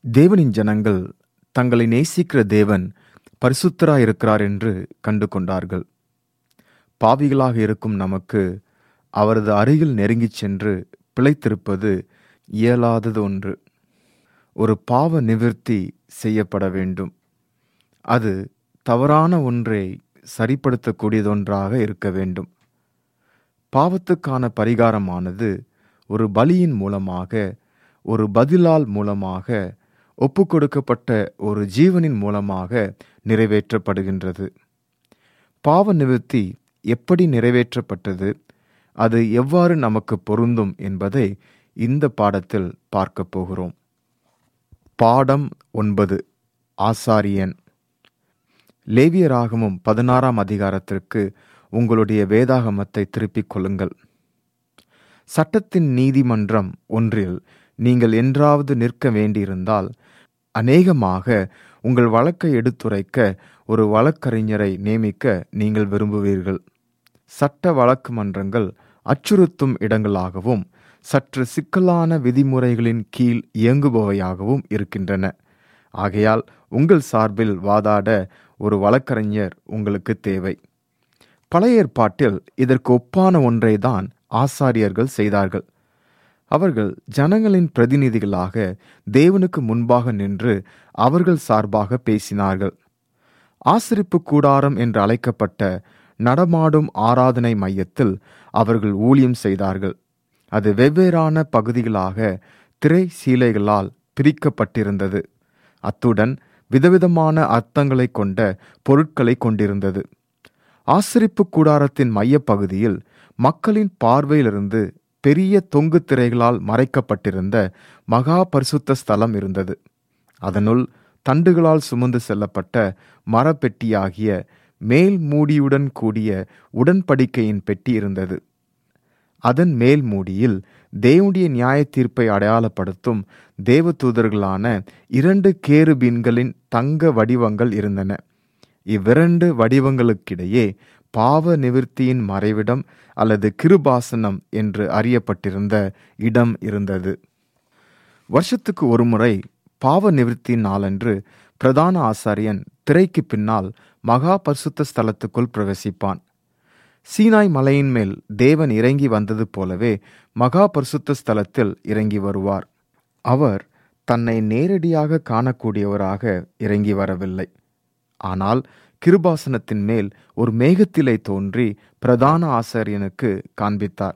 தேவனின் ஜனங்கள் தங்களை நேசிக்கிற தேவன் பரிசுத்தராயிருக்கிறார் என்று கண்டு கொண்டார்கள் பாவிகளாக இருக்கும் நமக்கு அவரது அருகில் நெருங்கிச் சென்று பிழைத்திருப்பது இயலாதது ஒன்று ஒரு பாவ நிவிர்த்தி செய்யப்பட வேண்டும் அது தவறான ஒன்றை சரிப்படுத்தக்கூடியதொன்றாக இருக்க வேண்டும் பாவத்துக்கான பரிகாரமானது ஒரு பலியின் மூலமாக ஒரு பதிலால் மூலமாக ஒப்புக்கொடுக்கப்பட்ட ஒரு ஜீவனின் மூலமாக நிறைவேற்றப்படுகின்றது பாவ நிவர்த்தி எப்படி நிறைவேற்றப்பட்டது அது எவ்வாறு நமக்கு பொருந்தும் என்பதை இந்த பாடத்தில் பார்க்க போகிறோம் பாடம் ஒன்பது ஆசாரியன் லேவியராகமும் பதினாறாம் அதிகாரத்திற்கு உங்களுடைய வேதாகமத்தை திருப்பிக் கொள்ளுங்கள் சட்டத்தின் நீதிமன்றம் ஒன்றில் நீங்கள் என்றாவது நிற்க வேண்டியிருந்தால் அநேகமாக உங்கள் வழக்கை எடுத்துரைக்க ஒரு வழக்கறிஞரை நியமிக்க நீங்கள் விரும்புவீர்கள் சட்ட வழக்கு மன்றங்கள் அச்சுறுத்தும் இடங்களாகவும் சற்று சிக்கலான விதிமுறைகளின் கீழ் இயங்குபவையாகவும் இருக்கின்றன ஆகையால் உங்கள் சார்பில் வாதாட ஒரு வழக்கறிஞர் உங்களுக்கு தேவை பழைய ஏற்பாட்டில் இதற்கு ஒப்பான ஒன்றை தான் ஆசாரியர்கள் செய்தார்கள் அவர்கள் ஜனங்களின் பிரதிநிதிகளாக தேவனுக்கு முன்பாக நின்று அவர்கள் சார்பாக பேசினார்கள் ஆசிரிப்பு கூடாரம் என்று அழைக்கப்பட்ட நடமாடும் ஆராதனை மையத்தில் அவர்கள் ஊழியம் செய்தார்கள் அது வெவ்வேறான பகுதிகளாக திரை சீலைகளால் பிரிக்கப்பட்டிருந்தது அத்துடன் விதவிதமான அர்த்தங்களை கொண்ட பொருட்களை கொண்டிருந்தது ஆசிரிப்பு கூடாரத்தின் மையப்பகுதியில் மக்களின் பார்வையிலிருந்து பெரிய தொங்கு திரைகளால் மறைக்கப்பட்டிருந்த மகா பரிசுத்த ஸ்தலம் இருந்தது அதனுள் தண்டுகளால் சுமந்து செல்லப்பட்ட மரப்பெட்டியாகிய மேல் மூடியுடன் கூடிய உடன்படிக்கையின் பெட்டி இருந்தது அதன் மேல் மூடியில் தேவனுடைய நியாய தீர்ப்பை அடையாளப்படுத்தும் தேவதூதர்களான இரண்டு கேருபீன்களின் தங்க வடிவங்கள் இருந்தன இவ்விரண்டு வடிவங்களுக்கிடையே பாவ நிவிர்த்தியின் மறைவிடம் அல்லது கிருபாசனம் என்று அறியப்பட்டிருந்த இடம் இருந்தது வருஷத்துக்கு ஒருமுறை பாவ நிவிர்த்தி நாளன்று பிரதான ஆசாரியன் திரைக்கு பின்னால் மகா பரிசுத்த ஸ்தலத்துக்குள் பிரவேசிப்பான் சீனாய் மலையின் மேல் தேவன் இறங்கி வந்தது போலவே மகா பரிசுத்த ஸ்தலத்தில் இறங்கி வருவார் அவர் தன்னை நேரடியாக காணக்கூடியவராக இறங்கி வரவில்லை ஆனால் கிருபாசனத்தின் மேல் ஒரு மேகத்திலே தோன்றி பிரதான ஆசாரியனுக்கு காண்பித்தார்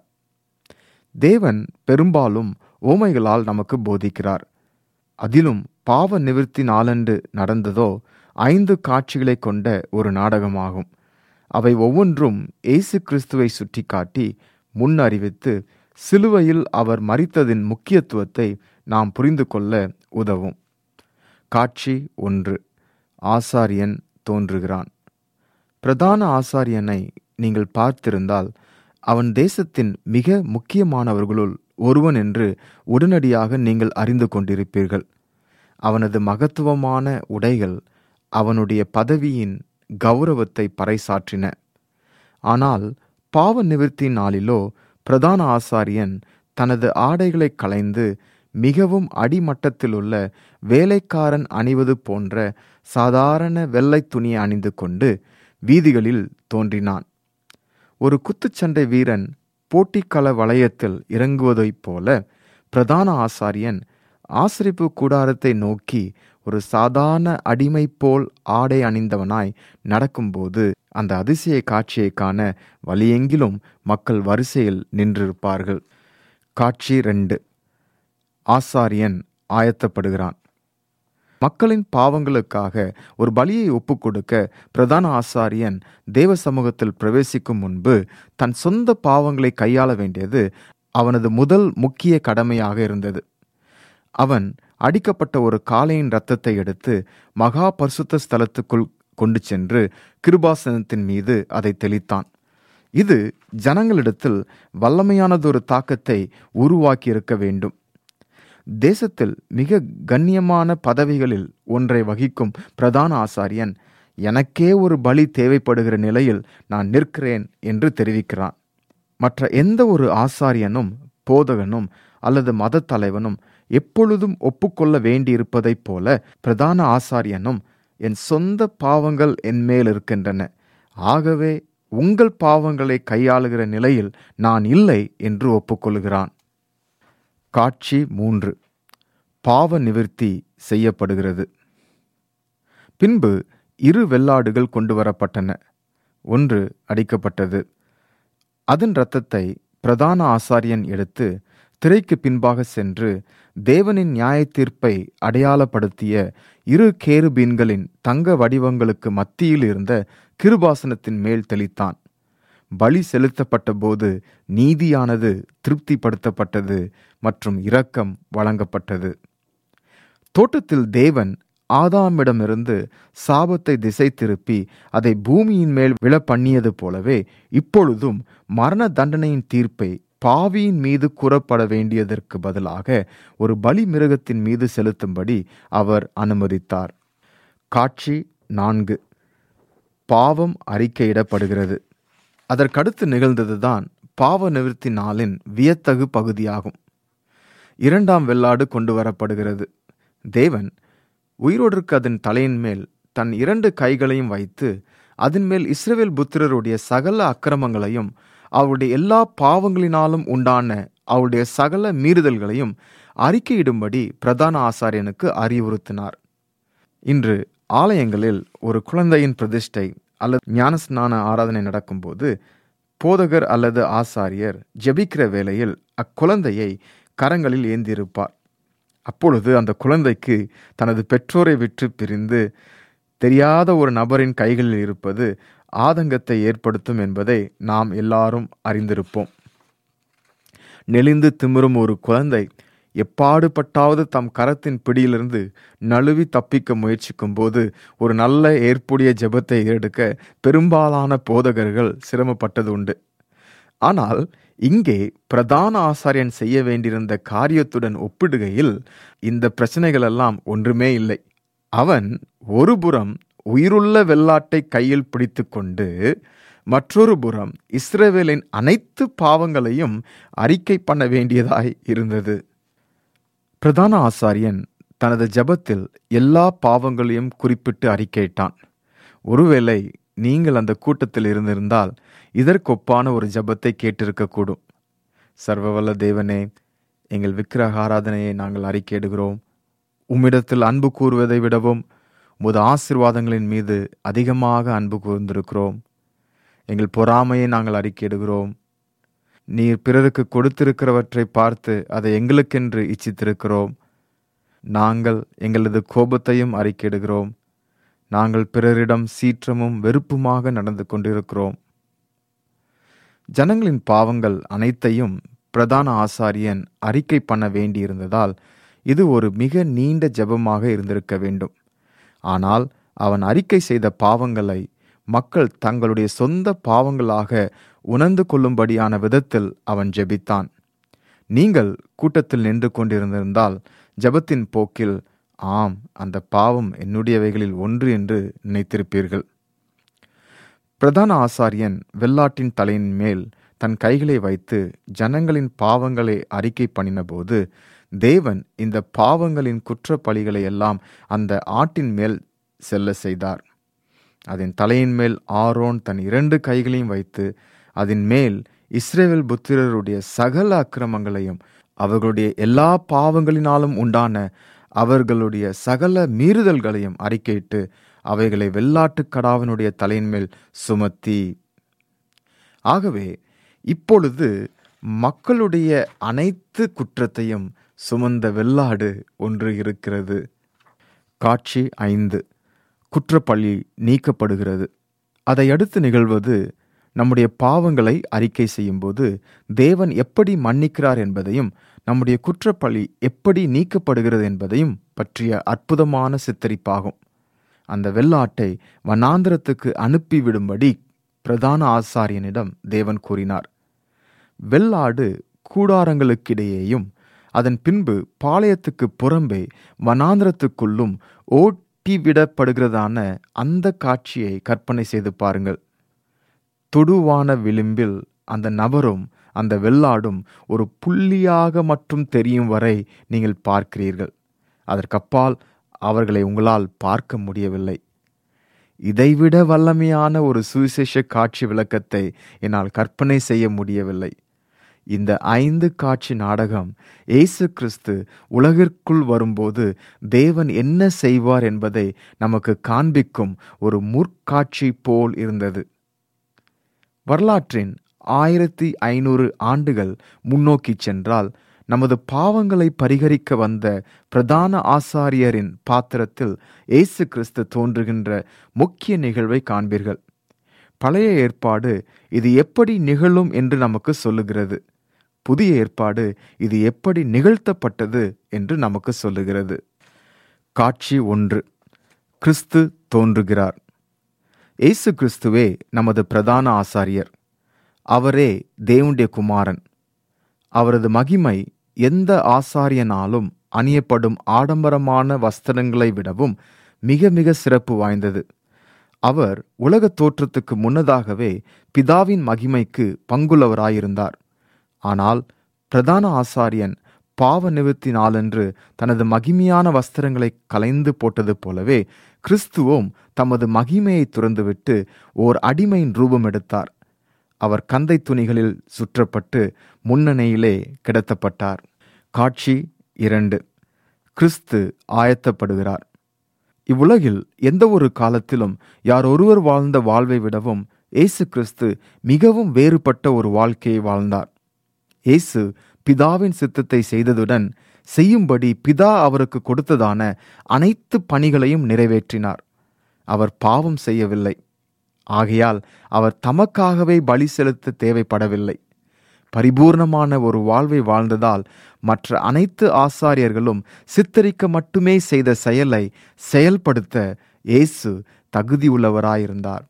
தேவன் பெரும்பாலும் ஓமைகளால் நமக்கு போதிக்கிறார் அதிலும் பாவ நிவிர்த்தி நாளன்று நடந்ததோ ஐந்து காட்சிகளை கொண்ட ஒரு நாடகமாகும் அவை ஒவ்வொன்றும் இயேசு கிறிஸ்துவை சுட்டிக்காட்டி முன் அறிவித்து சிலுவையில் அவர் மறித்ததின் முக்கியத்துவத்தை நாம் புரிந்து கொள்ள உதவும் காட்சி ஒன்று ஆசாரியன் தோன்றுகிறான் பிரதான ஆசாரியனை நீங்கள் பார்த்திருந்தால் அவன் தேசத்தின் மிக முக்கியமானவர்களுள் ஒருவன் என்று உடனடியாக நீங்கள் அறிந்து கொண்டிருப்பீர்கள் அவனது மகத்துவமான உடைகள் அவனுடைய பதவியின் கௌரவத்தை பறைசாற்றின ஆனால் பாவ நிவிர்த்தி நாளிலோ பிரதான ஆசாரியன் தனது ஆடைகளை களைந்து மிகவும் அடிமட்டத்திலுள்ள வேலைக்காரன் அணிவது போன்ற சாதாரண வெள்ளை துணியை அணிந்து கொண்டு வீதிகளில் தோன்றினான் ஒரு குத்துச்சண்டை வீரன் போட்டிக்கள வளையத்தில் இறங்குவதைப் போல பிரதான ஆசாரியன் ஆசிரிப்பு கூடாரத்தை நோக்கி ஒரு சாதாரண அடிமை போல் ஆடை அணிந்தவனாய் நடக்கும்போது அந்த அதிசய காட்சியை காண வழியெங்கிலும் மக்கள் வரிசையில் நின்றிருப்பார்கள் காட்சி ரெண்டு ஆசாரியன் ஆயத்தப்படுகிறான் மக்களின் பாவங்களுக்காக ஒரு பலியை ஒப்புக்கொடுக்க பிரதான ஆசாரியன் தேவ சமூகத்தில் பிரவேசிக்கும் முன்பு தன் சொந்த பாவங்களை கையாள வேண்டியது அவனது முதல் முக்கிய கடமையாக இருந்தது அவன் அடிக்கப்பட்ட ஒரு காளையின் இரத்தத்தை எடுத்து மகா பரிசுத்த ஸ்தலத்துக்குள் கொண்டு சென்று கிருபாசனத்தின் மீது அதை தெளித்தான் இது ஜனங்களிடத்தில் வல்லமையானதொரு தாக்கத்தை உருவாக்கி இருக்க வேண்டும் தேசத்தில் மிக கண்ணியமான பதவிகளில் ஒன்றை வகிக்கும் பிரதான ஆசாரியன் எனக்கே ஒரு பலி தேவைப்படுகிற நிலையில் நான் நிற்கிறேன் என்று தெரிவிக்கிறான் மற்ற எந்த ஒரு ஆசாரியனும் போதகனும் அல்லது மத தலைவனும் எப்பொழுதும் ஒப்புக்கொள்ள வேண்டியிருப்பதைப் போல பிரதான ஆசாரியனும் என் சொந்த பாவங்கள் என் மேல் இருக்கின்றன ஆகவே உங்கள் பாவங்களை கையாளுகிற நிலையில் நான் இல்லை என்று ஒப்புக்கொள்கிறான் காட்சி மூன்று பாவ நிவிர்த்தி செய்யப்படுகிறது பின்பு இரு வெள்ளாடுகள் கொண்டு வரப்பட்டன ஒன்று அடிக்கப்பட்டது அதன் இரத்தத்தை பிரதான ஆசாரியன் எடுத்து திரைக்கு பின்பாக சென்று தேவனின் நியாய தீர்ப்பை அடையாளப்படுத்திய இரு கேருபீன்களின் தங்க வடிவங்களுக்கு மத்தியில் இருந்த கிருபாசனத்தின் மேல் தெளித்தான் பலி செலுத்தப்பட்ட போது நீதியானது திருப்திப்படுத்தப்பட்டது மற்றும் இரக்கம் வழங்கப்பட்டது தோட்டத்தில் தேவன் ஆதாமிடமிருந்து சாபத்தை திசை திருப்பி அதை பூமியின் மேல் விழ பண்ணியது போலவே இப்பொழுதும் மரண தண்டனையின் தீர்ப்பை பாவியின் மீது கூறப்பட வேண்டியதற்கு பதிலாக ஒரு பலி மிருகத்தின் மீது செலுத்தும்படி அவர் அனுமதித்தார் காட்சி நான்கு பாவம் அறிக்கையிடப்படுகிறது அதற்கடுத்து நிகழ்ந்ததுதான் பாவ நிவர்த்தி நாளின் வியத்தகு பகுதியாகும் இரண்டாம் வெள்ளாடு கொண்டு வரப்படுகிறது தேவன் உயிரோடிற்கு அதன் தலையின் மேல் தன் இரண்டு கைகளையும் வைத்து அதன் மேல் இஸ்ரவேல் புத்திரருடைய சகல அக்கிரமங்களையும் அவருடைய எல்லா பாவங்களினாலும் உண்டான அவருடைய சகல மீறுதல்களையும் அறிக்கையிடும்படி பிரதான ஆசாரியனுக்கு அறிவுறுத்தினார் இன்று ஆலயங்களில் ஒரு குழந்தையின் பிரதிஷ்டை அல்லது ஞானஸ்நான ஆராதனை நடக்கும்போது போதகர் அல்லது ஆசாரியர் ஜெபிக்கிற வேளையில் அக்குழந்தையை கரங்களில் ஏந்தியிருப்பார் அப்பொழுது அந்த குழந்தைக்கு தனது பெற்றோரை விட்டு பிரிந்து தெரியாத ஒரு நபரின் கைகளில் இருப்பது ஆதங்கத்தை ஏற்படுத்தும் என்பதை நாம் எல்லாரும் அறிந்திருப்போம் நெளிந்து திமிரும் ஒரு குழந்தை எப்பாடுபட்டாவது தம் கரத்தின் பிடியிலிருந்து நழுவி தப்பிக்க முயற்சிக்கும் போது ஒரு நல்ல ஏற்புடைய ஜெபத்தை எடுக்க பெரும்பாலான போதகர்கள் சிரமப்பட்டது உண்டு ஆனால் இங்கே பிரதான ஆசாரியன் செய்ய வேண்டியிருந்த காரியத்துடன் ஒப்பிடுகையில் இந்த பிரச்சனைகள் எல்லாம் ஒன்றுமே இல்லை அவன் ஒருபுறம் உயிருள்ள வெள்ளாட்டை கையில் பிடித்துக்கொண்டு மற்றொரு புறம் இஸ்ரவேலின் அனைத்து பாவங்களையும் அறிக்கை பண்ண வேண்டியதாய் இருந்தது பிரதான ஆசாரியன் தனது ஜபத்தில் எல்லா பாவங்களையும் குறிப்பிட்டு அறிக்கையிட்டான் ஒருவேளை நீங்கள் அந்த கூட்டத்தில் இருந்திருந்தால் இதற்கொப்பான ஒரு ஜபத்தை கேட்டிருக்கக்கூடும் சர்வவல்ல தேவனே எங்கள் விக்கிரக ஆராதனையை நாங்கள் அறிக்கையிடுகிறோம் உம்மிடத்தில் அன்பு கூறுவதை விடவும் உமது ஆசிர்வாதங்களின் மீது அதிகமாக அன்பு கூர்ந்திருக்கிறோம் எங்கள் பொறாமையை நாங்கள் அறிக்கையிடுகிறோம் நீர் பிறருக்கு கொடுத்திருக்கிறவற்றை பார்த்து அதை எங்களுக்கென்று இச்சித்திருக்கிறோம் நாங்கள் எங்களது கோபத்தையும் அறிக்கையிடுகிறோம் நாங்கள் பிறரிடம் சீற்றமும் வெறுப்புமாக நடந்து கொண்டிருக்கிறோம் ஜனங்களின் பாவங்கள் அனைத்தையும் பிரதான ஆசாரியன் அறிக்கை பண்ண வேண்டியிருந்ததால் இது ஒரு மிக நீண்ட ஜெபமாக இருந்திருக்க வேண்டும் ஆனால் அவன் அறிக்கை செய்த பாவங்களை மக்கள் தங்களுடைய சொந்த பாவங்களாக உணர்ந்து கொள்ளும்படியான விதத்தில் அவன் ஜெபித்தான் நீங்கள் கூட்டத்தில் நின்று கொண்டிருந்திருந்தால் ஜெபத்தின் போக்கில் ஆம் அந்த பாவம் என்னுடையவைகளில் ஒன்று என்று நினைத்திருப்பீர்கள் பிரதான ஆசாரியன் வெள்ளாட்டின் தலையின் மேல் தன் கைகளை வைத்து ஜனங்களின் பாவங்களை அறிக்கை பண்ணினபோது தேவன் இந்த பாவங்களின் குற்றப்பழிகளை எல்லாம் அந்த ஆட்டின் மேல் செல்ல செய்தார் அதன் தலையின் மேல் ஆரோன் தன் இரண்டு கைகளையும் வைத்து அதன் மேல் இஸ்ரேவேல் புத்திரருடைய சகல அக்கிரமங்களையும் அவர்களுடைய எல்லா பாவங்களினாலும் உண்டான அவர்களுடைய சகல மீறுதல்களையும் அறிக்கையிட்டு அவைகளை வெள்ளாட்டுக் கடாவினுடைய தலையின் மேல் சுமத்தி ஆகவே இப்பொழுது மக்களுடைய அனைத்து குற்றத்தையும் சுமந்த வெள்ளாடு ஒன்று இருக்கிறது காட்சி ஐந்து குற்றப்பழி நீக்கப்படுகிறது அதை அடுத்து நிகழ்வது நம்முடைய பாவங்களை அறிக்கை செய்யும்போது தேவன் எப்படி மன்னிக்கிறார் என்பதையும் நம்முடைய குற்றப்பழி எப்படி நீக்கப்படுகிறது என்பதையும் பற்றிய அற்புதமான சித்தரிப்பாகும் அந்த வெள்ளாட்டை வனாந்திரத்துக்கு அனுப்பிவிடும்படி பிரதான ஆசாரியனிடம் தேவன் கூறினார் வெள்ளாடு கூடாரங்களுக்கிடையேயும் அதன் பின்பு பாளையத்துக்கு புறம்பே வனாந்திரத்துக்குள்ளும் ஓட்டிவிடப்படுகிறதான அந்த காட்சியை கற்பனை செய்து பாருங்கள் தொடுவான விளிம்பில் அந்த நபரும் அந்த வெள்ளாடும் ஒரு புள்ளியாக மட்டும் தெரியும் வரை நீங்கள் பார்க்கிறீர்கள் அதற்கப்பால் அவர்களை உங்களால் பார்க்க முடியவில்லை இதைவிட வல்லமையான ஒரு சுவிசேஷ காட்சி விளக்கத்தை என்னால் கற்பனை செய்ய முடியவில்லை இந்த ஐந்து காட்சி நாடகம் இயேசு கிறிஸ்து உலகிற்குள் வரும்போது தேவன் என்ன செய்வார் என்பதை நமக்கு காண்பிக்கும் ஒரு முற்காட்சி போல் இருந்தது வரலாற்றின் ஆயிரத்தி ஐநூறு ஆண்டுகள் முன்னோக்கி சென்றால் நமது பாவங்களை பரிகரிக்க வந்த பிரதான ஆசாரியரின் பாத்திரத்தில் இயேசு கிறிஸ்து தோன்றுகின்ற முக்கிய நிகழ்வை காண்பீர்கள் பழைய ஏற்பாடு இது எப்படி நிகழும் என்று நமக்கு சொல்லுகிறது புதிய ஏற்பாடு இது எப்படி நிகழ்த்தப்பட்டது என்று நமக்கு சொல்லுகிறது காட்சி ஒன்று கிறிஸ்து தோன்றுகிறார் இயேசு கிறிஸ்துவே நமது பிரதான ஆசாரியர் அவரே தேவனுடைய குமாரன் அவரது மகிமை எந்த ஆசாரியனாலும் அணியப்படும் ஆடம்பரமான வஸ்திரங்களை விடவும் மிக மிக சிறப்பு வாய்ந்தது அவர் உலக தோற்றத்துக்கு முன்னதாகவே பிதாவின் மகிமைக்கு பங்குள்ளவராயிருந்தார் ஆனால் பிரதான ஆசாரியன் பாவ நிவர்த்தி நாளன்று தனது மகிமையான வஸ்திரங்களை கலைந்து போட்டது போலவே கிறிஸ்துவும் தமது மகிமையை துறந்துவிட்டு ஓர் அடிமையின் ரூபம் எடுத்தார் அவர் கந்தை துணிகளில் சுற்றப்பட்டு முன்னணியிலே கிடத்தப்பட்டார் காட்சி இரண்டு கிறிஸ்து ஆயத்தப்படுகிறார் இவ்வுலகில் எந்த ஒரு காலத்திலும் யார் ஒருவர் வாழ்ந்த வாழ்வை விடவும் இயேசு கிறிஸ்து மிகவும் வேறுபட்ட ஒரு வாழ்க்கையை வாழ்ந்தார் இயேசு பிதாவின் சித்தத்தை செய்ததுடன் செய்யும்படி பிதா அவருக்கு கொடுத்ததான அனைத்து பணிகளையும் நிறைவேற்றினார் அவர் பாவம் செய்யவில்லை ஆகையால் அவர் தமக்காகவே பலி செலுத்த தேவைப்படவில்லை பரிபூர்ணமான ஒரு வாழ்வை வாழ்ந்ததால் மற்ற அனைத்து ஆசாரியர்களும் சித்தரிக்க மட்டுமே செய்த செயலை செயல்படுத்த இயேசு தகுதியுள்ளவராயிருந்தார்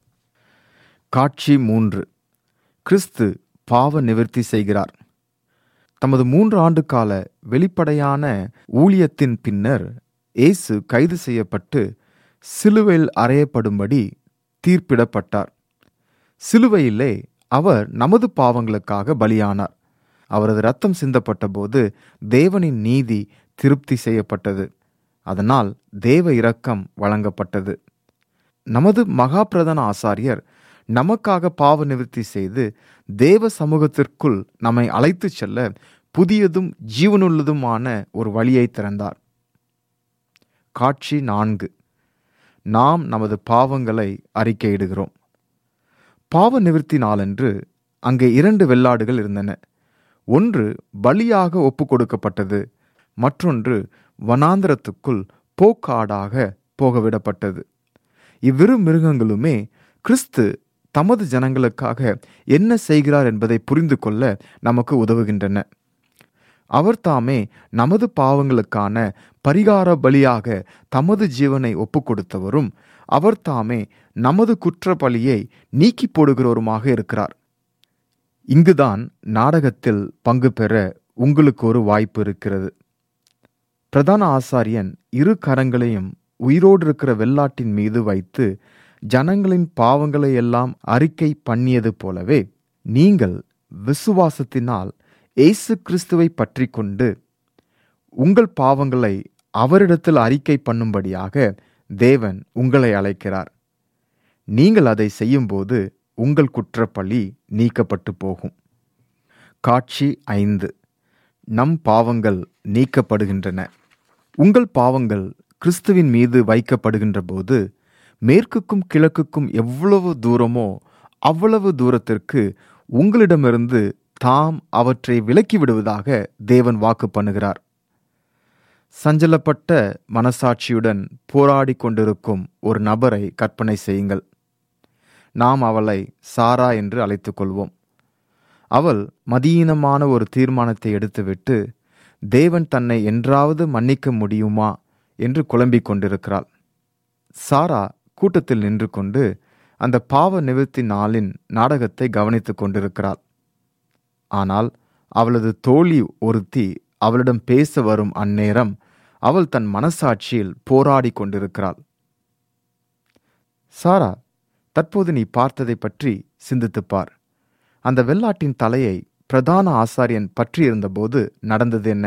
காட்சி மூன்று கிறிஸ்து பாவ நிவர்த்தி செய்கிறார் தமது மூன்று ஆண்டு கால வெளிப்படையான ஊழியத்தின் பின்னர் இயேசு கைது செய்யப்பட்டு சிலுவையில் அறையப்படும்படி தீர்ப்பிடப்பட்டார் சிலுவையிலே அவர் நமது பாவங்களுக்காக பலியானார் அவரது ரத்தம் சிந்தப்பட்ட போது தேவனின் நீதி திருப்தி செய்யப்பட்டது அதனால் தேவ இரக்கம் வழங்கப்பட்டது நமது மகாபிரதான ஆசாரியர் நமக்காக பாவ நிவர்த்தி செய்து தேவ சமூகத்திற்குள் நம்மை அழைத்துச் செல்ல புதியதும் ஜீவனுள்ளதுமான ஒரு வழியை திறந்தார் காட்சி நான்கு நாம் நமது பாவங்களை அறிக்கையிடுகிறோம் பாவ நிவர்த்தி நாளன்று அங்கே இரண்டு வெள்ளாடுகள் இருந்தன ஒன்று பலியாக ஒப்பு கொடுக்கப்பட்டது மற்றொன்று வனாந்திரத்துக்குள் போக்காடாக போகவிடப்பட்டது இவ்விரு மிருகங்களுமே கிறிஸ்து தமது ஜனங்களுக்காக என்ன செய்கிறார் என்பதை புரிந்து கொள்ள நமக்கு உதவுகின்றன அவர் தாமே நமது பாவங்களுக்கான பரிகார பலியாக தமது ஜீவனை ஒப்புக் கொடுத்தவரும் அவர் தாமே நமது குற்ற பலியை நீக்கி போடுகிறவருமாக இருக்கிறார் இங்குதான் நாடகத்தில் பங்கு பெற உங்களுக்கு ஒரு வாய்ப்பு இருக்கிறது பிரதான ஆசாரியன் இரு கரங்களையும் உயிரோடு இருக்கிற வெள்ளாட்டின் மீது வைத்து ஜனங்களின் பாவங்களை எல்லாம் அறிக்கை பண்ணியது போலவே நீங்கள் விசுவாசத்தினால் இயேசு கிறிஸ்துவை பற்றி கொண்டு உங்கள் பாவங்களை அவரிடத்தில் அறிக்கை பண்ணும்படியாக தேவன் உங்களை அழைக்கிறார் நீங்கள் அதை செய்யும்போது உங்கள் குற்றப்பழி நீக்கப்பட்டு போகும் காட்சி ஐந்து நம் பாவங்கள் நீக்கப்படுகின்றன உங்கள் பாவங்கள் கிறிஸ்துவின் மீது வைக்கப்படுகின்ற போது மேற்குக்கும் கிழக்குக்கும் எவ்வளவு தூரமோ அவ்வளவு தூரத்திற்கு உங்களிடமிருந்து தாம் அவற்றை விலக்கி விடுவதாக தேவன் வாக்கு பண்ணுகிறார் சஞ்சலப்பட்ட மனசாட்சியுடன் போராடி கொண்டிருக்கும் ஒரு நபரை கற்பனை செய்யுங்கள் நாம் அவளை சாரா என்று அழைத்துக் கொள்வோம் அவள் மதியீனமான ஒரு தீர்மானத்தை எடுத்துவிட்டு தேவன் தன்னை என்றாவது மன்னிக்க முடியுமா என்று குழம்பிக் கொண்டிருக்கிறாள் சாரா கூட்டத்தில் நின்று கொண்டு அந்த பாவ நிவர்த்தி நாளின் நாடகத்தை கவனித்துக் கொண்டிருக்கிறாள் ஆனால் அவளது தோழி ஒருத்தி அவளிடம் பேச வரும் அந்நேரம் அவள் தன் மனசாட்சியில் போராடி கொண்டிருக்கிறாள் சாரா தற்போது நீ பார்த்ததை பற்றி சிந்தித்துப் பார் அந்த வெள்ளாட்டின் தலையை பிரதான ஆசாரியன் பற்றியிருந்தபோது நடந்தது என்ன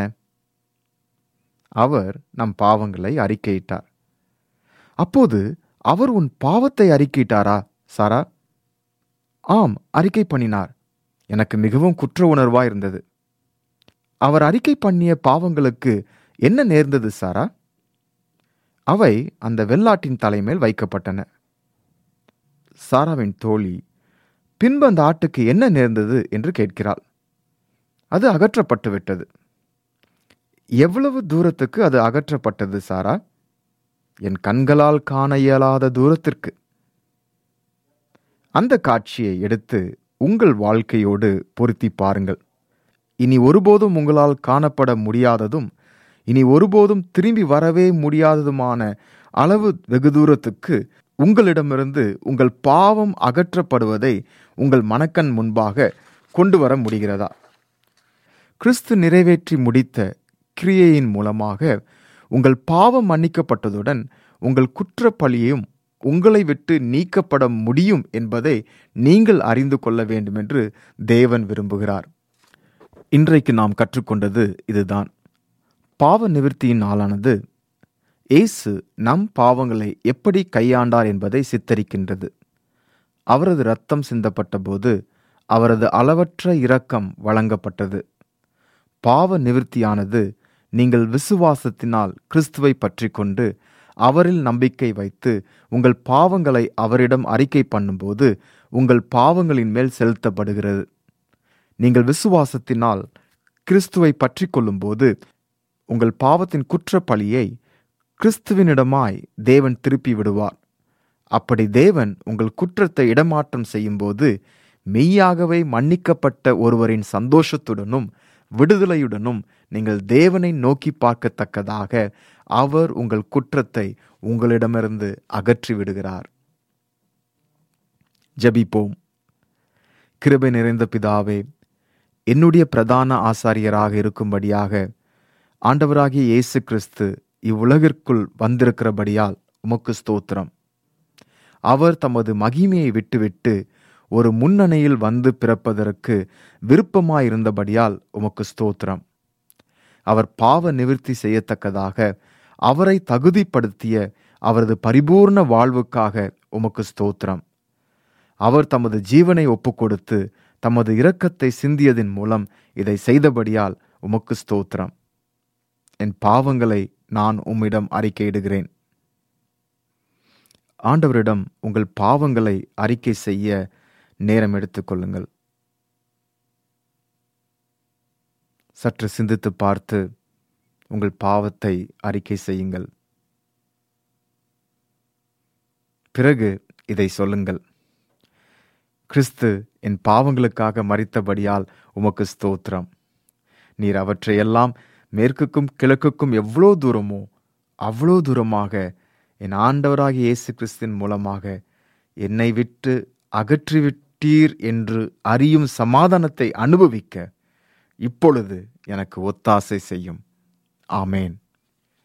அவர் நம் பாவங்களை அறிக்கையிட்டார் அப்போது அவர் உன் பாவத்தை அறிக்கையிட்டாரா சாரா ஆம் அறிக்கை பண்ணினார் எனக்கு மிகவும் குற்ற உணர்வா இருந்தது அவர் அறிக்கை பண்ணிய பாவங்களுக்கு என்ன நேர்ந்தது சாரா அவை அந்த வெள்ளாட்டின் தலைமேல் வைக்கப்பட்டன சாராவின் தோழி பின்பு அந்த ஆட்டுக்கு என்ன நேர்ந்தது என்று கேட்கிறாள் அது அகற்றப்பட்டு விட்டது எவ்வளவு தூரத்துக்கு அது அகற்றப்பட்டது சாரா என் கண்களால் காண இயலாத தூரத்திற்கு அந்த காட்சியை எடுத்து உங்கள் வாழ்க்கையோடு பொருத்தி பாருங்கள் இனி ஒருபோதும் உங்களால் காணப்பட முடியாததும் இனி ஒருபோதும் திரும்பி வரவே முடியாததுமான அளவு வெகு தூரத்துக்கு உங்களிடமிருந்து உங்கள் பாவம் அகற்றப்படுவதை உங்கள் மனக்கண் முன்பாக கொண்டு வர முடிகிறதா கிறிஸ்து நிறைவேற்றி முடித்த கிரியையின் மூலமாக உங்கள் பாவம் மன்னிக்கப்பட்டதுடன் உங்கள் குற்ற பழியும் உங்களை விட்டு நீக்கப்பட முடியும் என்பதை நீங்கள் அறிந்து கொள்ள வேண்டும் என்று தேவன் விரும்புகிறார் இன்றைக்கு நாம் கற்றுக்கொண்டது இதுதான் பாவ நிவிர்த்தியின் நாளானது இயேசு நம் பாவங்களை எப்படி கையாண்டார் என்பதை சித்தரிக்கின்றது அவரது இரத்தம் சிந்தப்பட்ட போது அவரது அளவற்ற இரக்கம் வழங்கப்பட்டது பாவ நிவிர்த்தியானது நீங்கள் விசுவாசத்தினால் கிறிஸ்துவை பற்றி கொண்டு அவரில் நம்பிக்கை வைத்து உங்கள் பாவங்களை அவரிடம் அறிக்கை பண்ணும்போது உங்கள் பாவங்களின் மேல் செலுத்தப்படுகிறது நீங்கள் விசுவாசத்தினால் கிறிஸ்துவை பற்றி கொள்ளும்போது உங்கள் பாவத்தின் குற்ற பழியை கிறிஸ்துவினிடமாய் தேவன் திருப்பி விடுவார் அப்படி தேவன் உங்கள் குற்றத்தை இடமாற்றம் செய்யும்போது மெய்யாகவே மன்னிக்கப்பட்ட ஒருவரின் சந்தோஷத்துடனும் விடுதலையுடனும் நீங்கள் தேவனை நோக்கி பார்க்கத்தக்கதாக அவர் உங்கள் குற்றத்தை உங்களிடமிருந்து அகற்றி விடுகிறார் ஜபிப்போம் கிருபை நிறைந்த பிதாவே என்னுடைய பிரதான ஆசாரியராக இருக்கும்படியாக ஆண்டவராகிய இயேசு கிறிஸ்து இவ்வுலகிற்குள் வந்திருக்கிறபடியால் உமக்கு ஸ்தோத்திரம் அவர் தமது மகிமையை விட்டுவிட்டு ஒரு முன்னணியில் வந்து பிறப்பதற்கு விருப்பமாயிருந்தபடியால் உமக்கு ஸ்தோத்திரம் அவர் பாவ நிவிர்த்தி செய்யத்தக்கதாக அவரை தகுதிப்படுத்திய அவரது பரிபூர்ண வாழ்வுக்காக உமக்கு ஸ்தோத்திரம் அவர் தமது ஜீவனை ஒப்புக்கொடுத்து தமது இரக்கத்தை சிந்தியதின் மூலம் இதை செய்தபடியால் உமக்கு ஸ்தோத்திரம் என் பாவங்களை நான் உம்மிடம் அறிக்கையிடுகிறேன் ஆண்டவரிடம் உங்கள் பாவங்களை அறிக்கை செய்ய நேரம் எடுத்துக்கொள்ளுங்கள் சற்று சிந்தித்து பார்த்து உங்கள் பாவத்தை அறிக்கை செய்யுங்கள் பிறகு இதை சொல்லுங்கள் கிறிஸ்து என் பாவங்களுக்காக மறித்தபடியால் உமக்கு ஸ்தோத்திரம் நீர் அவற்றையெல்லாம் மேற்குக்கும் கிழக்குக்கும் எவ்வளோ தூரமோ அவ்வளோ தூரமாக என் ஆண்டவராகிய இயேசு கிறிஸ்தின் மூலமாக என்னை விட்டு அகற்றிவிட்டீர் என்று அறியும் சமாதானத்தை அனுபவிக்க இப்பொழுது எனக்கு ஒத்தாசை செய்யும் ஆமேன்